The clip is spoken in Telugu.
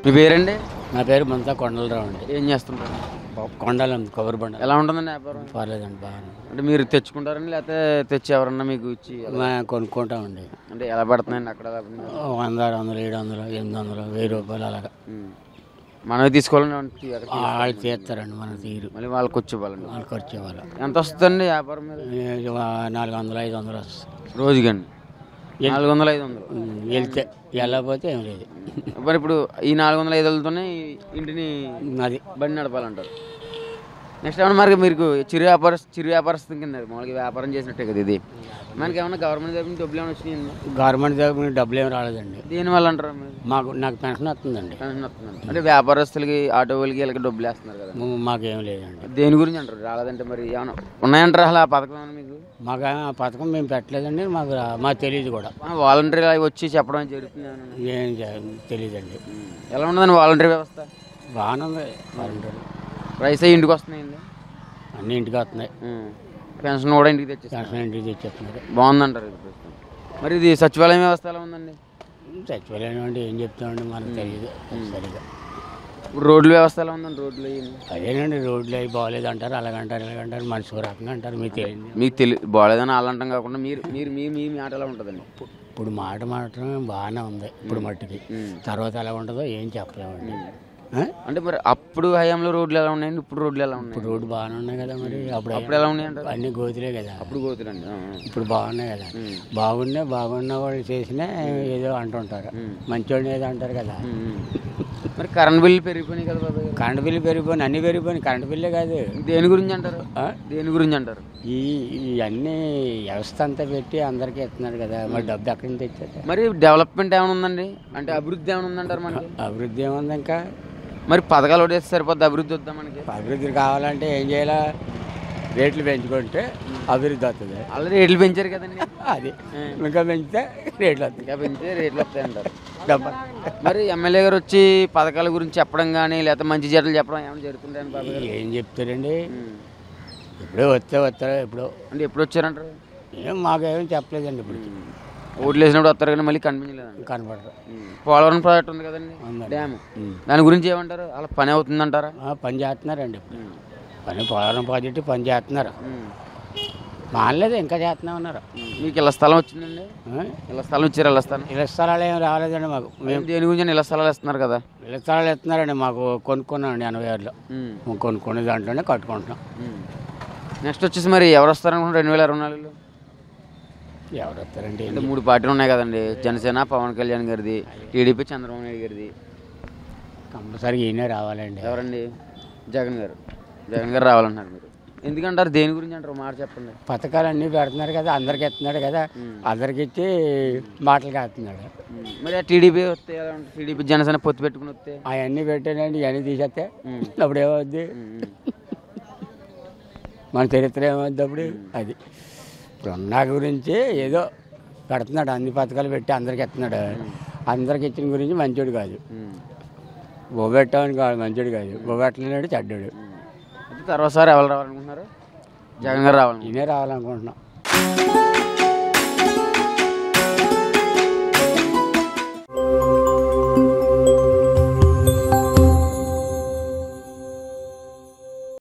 మీ పేరండి నా పేరు మంతా కొండలరావు అండి ఏం చేస్తుంటారు కొండలు ఉంది కొబ్బరి బండ ఎలా ఉంటుందండి వ్యాపారం పర్లేదండి బాగానే అంటే మీరు తెచ్చుకుంటారండి లేకపోతే తెచ్చి ఎవరన్నా మీకు ఇచ్చి ఎలా- మేము కొనుక్కుంటామండి అంటే ఎలా పడుతున్నాయండి అక్కడ ఓ వంద ఆరు వందలు ఏడు వందలు ఎనిమిది వందలు వెయ్యి రూపాయలు అలాగా ఉమ్. మనమే తీసుకోవాలని అంటే ఎక్కడ తీ- వాళ్ళు తీస్తారండి మన తీరు మళ్ళీ వాళ్ళకి వచ్చి ఇవ్వాలండి వాళ్ళకి వచ్చేవాళ్ళు ఎంత వస్తుందండి వ్యాపారం మీద ఏ, వా- నాలుగు వందలు ఐదు వందలు వస్తుంది రోజుకండి నాలుగు వందలు ఐదు వందలు ఉమ్, వెళ్తే వెళ్ళకపోతే ఏం లేదు మరి ఇప్పుడు ఈ నాలుగు వందల ఐదు వందలతోనే ఈ ఇంటిని అది బండి నడపాలంటారు నెక్స్ట్ ఏమన్నా మరి మీకు చిరు వ్యాపార చిరు వ్యాపారస్తుల కింద మామూలుగా వ్యాపారం చేసినట్టే కదా ఇది మనకి ఏమన్నా గవర్నమెంట్ దగ్గర నుంచి డబ్బులు ఏమైనా వచ్చినాయండి గవర్నమెంట్ దగ్గర నుంచి డబ్బులు ఏం రాలేదండి దీనివల్ల అంటారు మీరు మాకు నాకు పెన్షన్ వస్తుందండి పెన్షన్ వస్తుందండి అంటే వ్యాపారస్తులకి ఆటో వాళ్ళకి వీళ్ళకి డబ్బులు వేస్తున్నారు కదా మ- మాకేం లేదండి దేని గురించి అంటారు రాలేదంటే మరి ఏమన్నా ఉన్నాయంటారా అసలు ఆ పథకం ఏమన్నా మీకు మాకు ఆ పథకం మేము పెట్టలేదండి మాకు రా- మాకు తెలియదు కూడా వాలంటీర్ వచ్చి చెప్పడం జరుగుతుంది ఏమన్నా? ఏం చే- తెలియదండి ఉమ్. ఎలా ఉండదండి వాలంటీర్ వ్యవస్థ బాగానే ఉంది వాలంటీర్లు. రైస్ అయ్యి ఇంటికి వస్తున్నాయండి అన్ని ఇంటికి వస్తున్నాయి ఉమ్. పెన్షన్ కూడా ఇంటికి తెచ్చేస్తారు పెన్షన్ ఇంటికి తెచ్చేస్తున్నారు బాగుందంటారు ఇది ప్రస్తుతం. మరి ఇది సచివాలయం వ్యవస్థ ఎలా ఉందండి చచ్చిపోలేను అంటే ఏం చెప్తామండి మనకు తెలియదు సరిగా ఇప్పుడు రోడ్ల వ్యవస్థ ఎలా ఉందండి రోడ్లు అయ్యి అదేనండి రోడ్లు అవి బాగోలేదు అంటారు అలాగంటారు ఇలాగంటారు మనిషి ఒక రకంగా అంటారు మీకు తెలియదు మీకు తెలి బాగాలేదని వాళ్ళంటాం కాకుండా మీరు మీరు మీ మీ మాట ఎలా ఉంటుందండి ఇప్పుడు మాట మాత్రం బాగానే ఉంది ఇప్పుడు మట్టికి ఉమ్. తర్వాత ఎలా ఉంటుందో ఏం చెప్పలేమండి ఆ? అంటే మరి అప్పుడు హయాంలో రోడ్లు ఎలా ఉన్నాయండి ఇప్పుడు రోడ్లు ఎలా ఉన్నాయి ఇప్పుడు రోడ్డు బాగానే ఉన్నాయి కదా మరి అప్పుడు అప్పుడు ఎలా ఉన్నాయంటారు అన్ని గోతులే కదా అప్పుడు పోతులండి ఇప్పుడు బాగున్నాయి కదా బాగున్నా బాగున్న వాళ్ళు చేసినా ఏదో అంటుంటారు మంచోడిని ఏదో అంటారు కదా మరి కరెంట్ బిల్లు పెరిగిపోయినాయి కదా బాబాయ్ గారు. కరెంట్ బిల్లు పెరిగిపోయినాయి అన్ని పెరిగిపోయినాయి కరెంట్ బిల్లే కాదు దేని గురించి అంటారు ఆ? దేని గురించి అంటారు ఈ ఇవన్నీ వ్యవస్థ అంతా పెట్టి అందరికీ ఇస్తున్నారు కదా మరి డబ్బు ఎక్కడి నుంచి తెచ్చారు మరి డెవలప్మెంట్ ఏమైనా ఉందండి అంటే అభివృద్ధి ఏమైనా ఉందంటారు మనకి అభివృద్ధి ఏముంది ఇంకా మరి పథకాలు ఒకటి సరిపోద్ది అభివృద్ధి వద్దా మనకి అభివృద్ధి కావాలంటే ఏం చేయాలా రేట్లు పెంచుకుంటే అభివృద్ధి వస్తుంది ఆల్రెడీ రేట్లు పెంచారు కదండి అది ఇంకా పెంచితే రేట్లు వస్తాయి ఇంకా పెంచితే రేట్లు వస్తాయంటారు డబ్బా మరి ఎమ్మెల్యే గారు వచ్చి పథకాల గురించి చెప్పడం కానీ లేకపోతే మంచి చెడ్డలు చెప్పడం ఏమైనా జరుగుతుంటాయని బాబాయ్ గారు ఏం చెప్తారండి ఉమ్. ఇప్పుడే వస్తే వస్తారో ఎప్పుడో అంటే ఎప్పుడు వచ్చారంటారు ఏం మాకేం చెప్పలేదండి ఇప్పుడు ఓట్లు వేసినప్పుడు వస్తారు కానీ మళ్ళీ కనిపించలేదండి కనపడరు పోలవరం ప్రాజెక్ట్ ఉంది కదండి ఉందండి. డ్యామ్ ఉమ్. దాని గురించి ఏమంటారు అలా పని అవుతుందంటారా ఆ, పని చేస్తున్నారండి ఇప్పుడు పని పోలవరం ప్రాజెక్టు పని చేస్తున్నారు ఉమ్. మానలేదు ఇంకా చేస్తూనే ఉన్నారు మీకు ఇళ్ళ స్థలం వచ్చిందండి ఆ? ఇళ్ళ స్థలం ఇచ్చారు ఇళ్ళ స్థలం ఇళ్ళ స్థలాలు ఏం రాలేదండి మాకు మేము దేని గురించి ఇళ్ళ స్థలాలు ఇస్తున్నారు కదా ఇళ్ళ స్థలాలు ఇస్తున్నారండి మాకు కొనుక్కున్నామండి ఎనభై ఆరులో ఉమ్. మేము కొనుక్కునే దాంట్లోనే కట్టుకుంటున్నాం ఉమ్. నెక్స్ట్ వచ్చేసి మరి ఎవరు వస్తారనుకుంటున్నారు రెండు వేల ఇరవై నాలుగులో ఎవరు వస్తారండి అంటే మూడు పార్టీలు ఉన్నాయి కదండి జనసేన పవన్ కళ్యాణ్ గారిది టీడీపీ చంద్రబాబు నాయుడు గారిది కంపల్సరీగా ఈయనే రావాలండి ఎవరండి జగన్ గారు జగన్ గారు రావాలంటున్నారు మీరు ఎందుకంటారు దేని గురించి అంటారు ఒక మాట చెప్పండి పథకాలు అన్నీ పెడుతున్నారు కదా అందరికి ఇస్తున్నాడు కదా అందరికి ఇచ్చి మాటలు కాస్తున్నాడు ఉమ్. మరి ఆ టీడీపీ వస్తే ఎలా ఉంటుంది టీడీపీ జనసేన పొత్తు పెట్టుకుని వస్తే అవన్నీ పెట్టానండి ఇవన్నీ తీసేస్తే ఉమ్. అప్పుడు ఏమవుద్ది ఉమ్, ఉమ్. మన చరిత్ర ఏమవుద్ది అప్పుడు అది ఇప్పుడు ఉన్న గురించి ఏదో పెడుతున్నాడు అన్ని పథకాలు పెట్టి అందరికి ఇస్తున్నాడు అందరికి ఇచ్చిన గురించి మంచోడు కాదు ఉమ్. బొబెట్టమని కాదు మంచోడు కాదు బొబెట్టలేనాడు చెడ్డాడు ఉమ్. అయితే తర్వాత సారి ఎవరు రావాలనుకుంటున్నారు జగన్ గారు రావాలనుకుంటున్నారు ఈయనే రావాలనుకుంటున్నాం